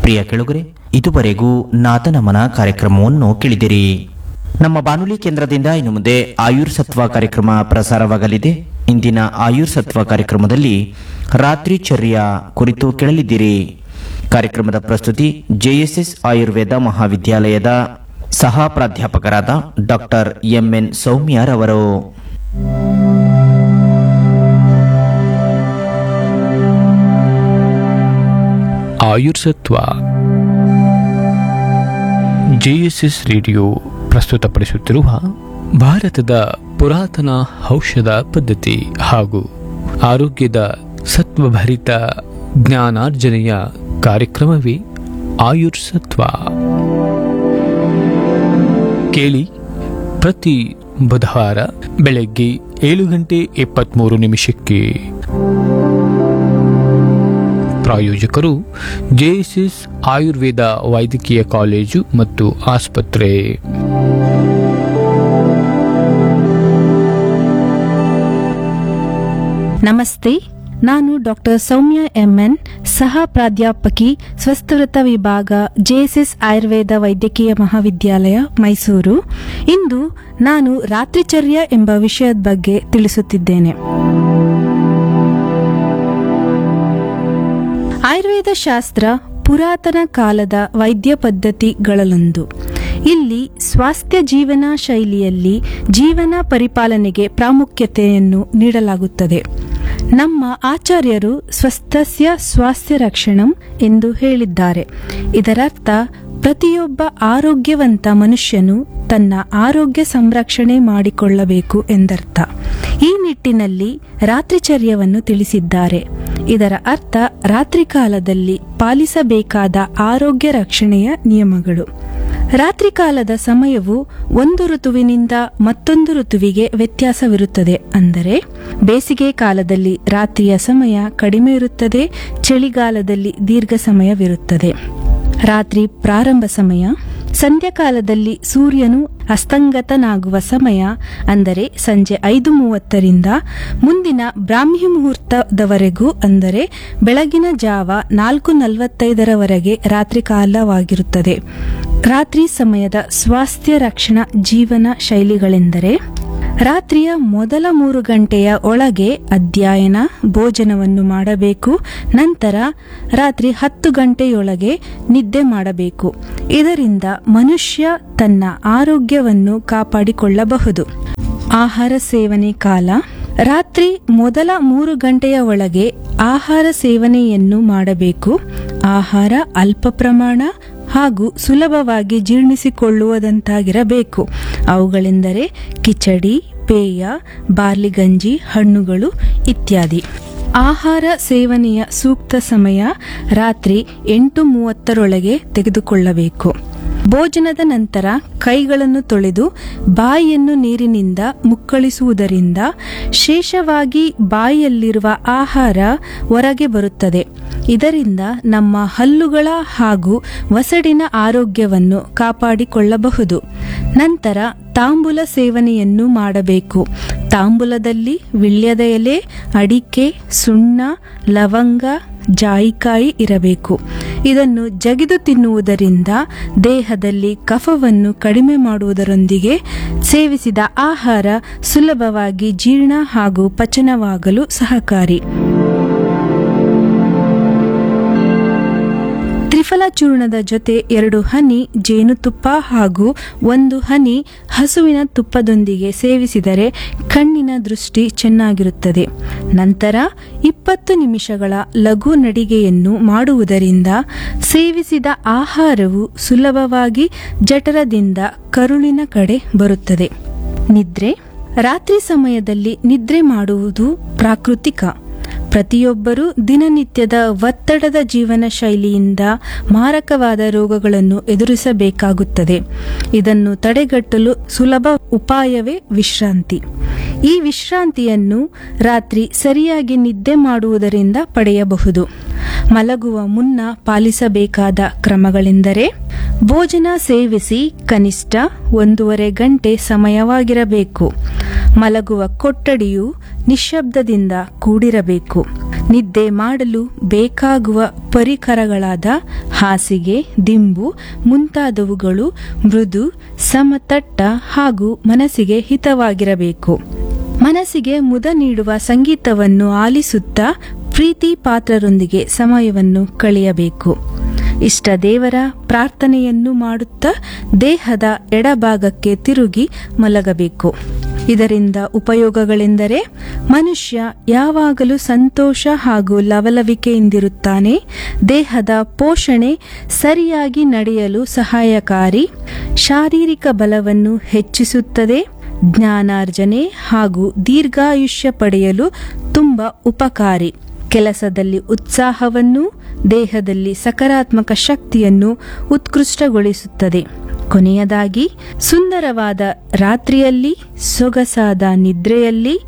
ಪ್ರಿಯ ಕೆಳುಗರೆ ಇದುವರೆಗೂ ನಾದನಮನ ಕಾರ್ಯಕ್ರಮವನ್ನು ಕೇಳಿದಿರಿ ನಮ್ಮ ಬಾನುಲಿ ಕೇಂದ್ರದಿಂದ ಇನ್ನು ಮುಂದೆ ಆಯುರ್ ಸತ್ವ ಕಾರ್ಯಕ್ರಮ ಪ್ರಸಾರವಾಗಲಿದೆ ಇಂದಿನ ಆಯುರ್ ಸತ್ವ ಕಾರ್ಯಕ್ರಮದಲ್ಲಿ ರಾತ್ರಿ ಚರ್ಯ ಕುರಿತು ಕೇಳಲಿದ್ದೀರಿ ಕಾರ್ಯಕ್ರಮದ ಪ್ರಸ್ತುತಿ ಜೆಎಸ್ಎಸ್ ಆಯುರ್ವೇದ ಮಹಾವಿದ್ಯಾಲಯದ ಸಹ ಪ್ರಾಧ್ಯಾಪಕರಾದ ಡಾಕ್ಟರ್ ಎಂಎನ್ ಸೌಮ್ಯರವರು ಆಯುರ್ಸತ್ವ ಜೆಎಸ್ಎಸ್ ರೇಡಿಯೋ ಪ್ರಸ್ತುತಪಡಿಸುತ್ತಿರುವ ಭಾರತದ ಪುರಾತನ ಔಷಧ ಪದ್ಧತಿ ಹಾಗೂ ಆರೋಗ್ಯದ ಸತ್ವಭರಿತ ಜ್ಞಾನಾರ್ಜನೆಯ ಕಾರ್ಯಕ್ರಮವೇ ಆಯುರ್ಸತ್ವ ಕೇಳಿ ಪ್ರತಿ ಬುಧವಾರ ಬೆಳಗ್ಗೆ ಏಳು ಗಂಟೆ ಇಪ್ಪತ್ತ್ಮೂರು ನಿಮಿಷಕ್ಕೆ ಪ್ರಾಯೋಜಕರು ಜೆಎಸ್ಎಸ್ ಆಯುರ್ವೇದ ವೈದ್ಯಕೀಯ ಕಾಲೇಜು ಮತ್ತು ಆಸ್ಪತ್ರೆ ನಮಸ್ತೆ ನಾನು ಡಾಕ್ಟರ್ ಸೌಮ್ಯ ಎಂಎನ್ ಸಹ ಪ್ರಾಧ್ಯಾಪಕಿ ಸ್ವಸ್ಥವೃತ್ತ ವಿಭಾಗ ಜೆಎಸ್ಎಸ್ ಆಯುರ್ವೇದ ವೈದ್ಯಕೀಯ ಮಹಾವಿದ್ಯಾಲಯ ಮೈಸೂರು ಇಂದು ನಾನು ರಾತ್ರಿಚರ್ಯ ಎಂಬ ವಿಷಯದ ಬಗ್ಗೆ ತಿಳಿಸುತ್ತಿದ್ದೇನೆ ಆಯುರ್ವೇದ ಶಾಸ್ತ್ರ ಪುರಾತನ ಕಾಲದ ವೈದ್ಯ ಪದ್ಧತಿಗಳಲ್ಲೊಂದು ಇಲ್ಲಿ ಸ್ವಾಸ್ಥ್ಯ ಜೀವನ ಶೈಲಿಯಲ್ಲಿ ಜೀವನ ಪರಿಪಾಲನೆಗೆ ಪ್ರಾಮುಖ್ಯತೆಯನ್ನು ನೀಡಲಾಗುತ್ತದೆ ನಮ್ಮ ಆಚಾರ್ಯರು ಸ್ವಸ್ಥಸ್ಯ ಸ್ವಾಸ್ಥ್ಯ ರಕ್ಷಣಂ ಎಂದು ಹೇಳಿದ್ದಾರೆ ಇದರರ್ಥ ಪ್ರತಿಯೊಬ್ಬ ಆರೋಗ್ಯವಂತ ಮನುಷ್ಯನು ತನ್ನ ಆರೋಗ್ಯ ಸಂರಕ್ಷಣೆ ಮಾಡಿಕೊಳ್ಳಬೇಕು ಎಂದರ್ಥ ಈ ನಿಟ್ಟಿನಲ್ಲಿ ರಾತ್ರಿಚರ್ಯವನ್ನು ತಿಳಿಸಿದ್ದಾರೆ ಇದರ ಅರ್ಥ ರಾತ್ರಿ ಕಾಲದಲ್ಲಿ ಪಾಲಿಸಬೇಕಾದ ಆರೋಗ್ಯ ರಕ್ಷಣೆಯ ನಿಯಮಗಳು ರಾತ್ರಿ ಕಾಲದ ಸಮಯವು ಒಂದು ಋತುವಿನಿಂದ ಮತ್ತೊಂದು ಋತುವಿಗೆ ವ್ಯತ್ಯಾಸವಿರುತ್ತದೆ ಅಂದರೆ ಬೇಸಿಗೆ ಕಾಲದಲ್ಲಿ ರಾತ್ರಿಯ ಸಮಯ ಕಡಿಮೆ ಇರುತ್ತದೆ ಚಳಿಗಾಲದಲ್ಲಿ ದೀರ್ಘ ಸಮಯವಿರುತ್ತದೆ ರಾತ್ರಿ ಪ್ರಾರಂಭ ಸಮಯ ಸಂಧ್ಯಾಕಾಲದಲ್ಲಿ ಸೂರ್ಯನು ಅಸ್ತಂಗತನಾಗುವ ಸಮಯ ಅಂದರೆ ಸಂಜೆ ಐದು ಮೂವತ್ತರಿಂದ ಮುಂದಿನ ಬ್ರಾಹ್ಮಿ ಮುಹೂರ್ತದವರೆಗೂ ಅಂದರೆ ಬೆಳಗಿನ ಜಾವ ನಾಲ್ಕು ನಲವತ್ತೈದರವರೆಗೆ ರಾತ್ರಿ ಕಾಲವಾಗಿರುತ್ತದೆ ರಾತ್ರಿ ಸಮಯದ ಸ್ವಾಸ್ಥ್ಯ ರಕ್ಷಣಾ ಜೀವನ ಶೈಲಿಗಳೆಂದರೆ ರಾತ್ರಿಯ ಮೊದಲ ಮೂರು ಗಂಟೆಯ ಒಳಗೆ ಅಧ್ಯಯನ ಭೋಜನವನ್ನು ಮಾಡಬೇಕು ನಂತರ ರಾತ್ರಿ ಹತ್ತು ಗಂಟೆಯೊಳಗೆ ನಿದ್ದೆ ಮಾಡಬೇಕು ಇದರಿಂದ ಮನುಷ್ಯ ತನ್ನ ಆರೋಗ್ಯವನ್ನು ಕಾಪಾಡಿಕೊಳ್ಳಬಹುದು ಆಹಾರ ಸೇವನೆ ಕಾಲ ರಾತ್ರಿ ಮೊದಲ ಮೂರು ಗಂಟೆಯ ಒಳಗೆ ಆಹಾರ ಸೇವನೆಯನ್ನು ಮಾಡಬೇಕು ಆಹಾರ ಅಲ್ಪ ಪ್ರಮಾಣ ಹಾಗೂ ಸುಲಭವಾಗಿ ಜೀರ್ಣಿಸಿಕೊಳ್ಳುವುದಂತಾಗಿರಬೇಕು ಅವುಗಳೆಂದರೆ ಕಿಚಡಿ ಪೇಯ ಬಾರ್ಲಿ ಗಂಜಿ ಹಣ್ಣುಗಳು ಇತ್ಯಾದಿ ಆಹಾರ ಸೇವನೆಯ ಸೂಕ್ತ ಸಮಯ ರಾತ್ರಿ ಎಂಟು ಮೂವತ್ತರೊಳಗೆ ತೆಗೆದುಕೊಳ್ಳಬೇಕು ಭೋಜನದ ನಂತರ ಕೈಗಳನ್ನು ತೊಳೆದು ಬಾಯಿಯನ್ನು ನೀರಿನಿಂದ ಮುಕ್ಕಳಿಸುವುದರಿಂದ ಶೇಷವಾಗಿ ಬಾಯಿಯಲ್ಲಿರುವ ಆಹಾರ ಹೊರಗೆ ಬರುತ್ತದೆ ಇದರಿಂದ ನಮ್ಮ ಹಲ್ಲುಗಳ ಹಾಗೂ ವಸಡಿನ ಆರೋಗ್ಯವನ್ನು ಕಾಪಾಡಿಕೊಳ್ಳಬಹುದು ನಂತರ ತಾಂಬೂಲ ಸೇವನೆಯನ್ನು ಮಾಡಬೇಕು ತಾಂಬೂಲದಲ್ಲಿ ವಿಳ್ಯದ ಎಲೆ ಅಡಿಕೆ ಸುಣ್ಣ ಲವಂಗ ಜಾಯಿಕಾಯಿ ಇರಬೇಕು ಇದನ್ನು ಜಗಿದು ತಿನ್ನುವುದರಿಂದ ದೇಹದಲ್ಲಿ ಕಫವನ್ನು ಕಡಿಮೆ ಮಾಡುವುದರೊಂದಿಗೆ ಸೇವಿಸಿದ ಆಹಾರ ಸುಲಭವಾಗಿ ಜೀರ್ಣ ಹಾಗೂ ಪಚನವಾಗಲು ಸಹಕಾರಿ ತ್ರಿಫಲ ಚೂರ್ಣದ ಜೊತೆ ಎರಡು ಹನಿ ಜೇನುತುಪ್ಪ ಹಾಗೂ ಒಂದು ಹನಿ ಹಸುವಿನ ತುಪ್ಪದೊಂದಿಗೆ ಸೇವಿಸಿದರೆ ಕಣ್ಣಿನ ದೃಷ್ಟಿ ಚೆನ್ನಾಗಿರುತ್ತದೆ ನಂತರ ಇಪ್ಪತ್ತು ನಿಮಿಷಗಳ ಲಘು ನಡಿಗೆಯನ್ನು ಮಾಡುವುದರಿಂದ ಸೇವಿಸಿದ ಆಹಾರವು ಸುಲಭವಾಗಿ ಜಠರದಿಂದ ಕರುಳಿನ ಕಡೆ ಬರುತ್ತದೆ ನಿದ್ರೆ ರಾತ್ರಿ ಸಮಯದಲ್ಲಿ ನಿದ್ರೆ ಮಾಡುವುದು ಪ್ರಾಕೃತಿಕ ಪ್ರತಿಯೊಬ್ಬರೂ ದಿನನಿತ್ಯದ ಒತ್ತಡದ ಜೀವನ ಶೈಲಿಯಿಂದ ಮಾರಕವಾದ ರೋಗಗಳನ್ನು ಎದುರಿಸಬೇಕಾಗುತ್ತದೆ ಇದನ್ನು ತಡೆಗಟ್ಟಲು ಸುಲಭ ಉಪಾಯವೇ ವಿಶ್ರಾಂತಿ ಈ ವಿಶ್ರಾಂತಿಯನ್ನು ರಾತ್ರಿ ಸರಿಯಾಗಿ ನಿದ್ದೆ ಮಾಡುವುದರಿಂದ ಪಡೆಯಬಹುದು ಮಲಗುವ ಮುನ್ನ ಪಾಲಿಸಬೇಕಾದ ಕ್ರಮಗಳೆಂದರೆ ಭೋಜನ ಸೇವಿಸಿ ಕನಿಷ್ಠ ಒಂದೂವರೆ ಗಂಟೆ ಸಮಯವಾಗಿರಬೇಕು ಮಲಗುವ ಕೊಠಡಿಯು ನಿಶ್ಶಬ್ದದಿಂದ ಕೂಡಿರಬೇಕು ನಿದ್ದೆ ಮಾಡಲು ಬೇಕಾಗುವ ಪರಿಕರಗಳಾದ ಹಾಸಿಗೆ ದಿಂಬು ಮುಂತಾದವುಗಳು ಮೃದು ಸಮತಟ್ಟ ಹಾಗೂ ಮನಸ್ಸಿಗೆ ಹಿತವಾಗಿರಬೇಕು ಮನಸ್ಸಿಗೆ ಮುದ ನೀಡುವ ಸಂಗೀತವನ್ನು ಆಲಿಸುತ್ತಾ ಪ್ರೀತಿ ಪಾತ್ರರೊಂದಿಗೆ ಸಮಯವನ್ನು ಕಳೆಯಬೇಕು ಇಷ್ಟ ದೇವರ ಪ್ರಾರ್ಥನೆಯನ್ನು ಮಾಡುತ್ತಾ ದೇಹದ ಎಡಭಾಗಕ್ಕೆ ತಿರುಗಿ ಮಲಗಬೇಕು ಇದರಿಂದ ಉಪಯೋಗಗಳೆಂದರೆ ಮನುಷ್ಯ ಯಾವಾಗಲೂ ಸಂತೋಷ ಹಾಗೂ ಲವಲವಿಕೆಯಿಂದಿರುತ್ತಾನೆ ದೇಹದ ಪೋಷಣೆ ಸರಿಯಾಗಿ ನಡೆಯಲು ಸಹಾಯಕಾರಿ ಶಾರೀರಿಕ ಬಲವನ್ನು ಹೆಚ್ಚಿಸುತ್ತದೆ ಜ್ಞಾನಾರ್ಜನೆ ಹಾಗೂ ದೀರ್ಘಾಯುಷ್ಯ ಪಡೆಯಲು ತುಂಬ ಉಪಕಾರಿ ಕೆಲಸದಲ್ಲಿ ಉತ್ಸಾಹವನ್ನು ದೇಹದಲ್ಲಿ ಸಕಾರಾತ್ಮಕ ಶಕ್ತಿಯನ್ನು ಉತ್ಕೃಷ್ಟಗೊಳಿಸುತ್ತದೆ ಕೊನೆಯದಾಗಿ ಸುಂದರವಾದ ರಾತ್ರಿಯಲ್ಲಿ ಸೊಗಸಾದ ನಿದ್ರೆಯಲ್ಲಿ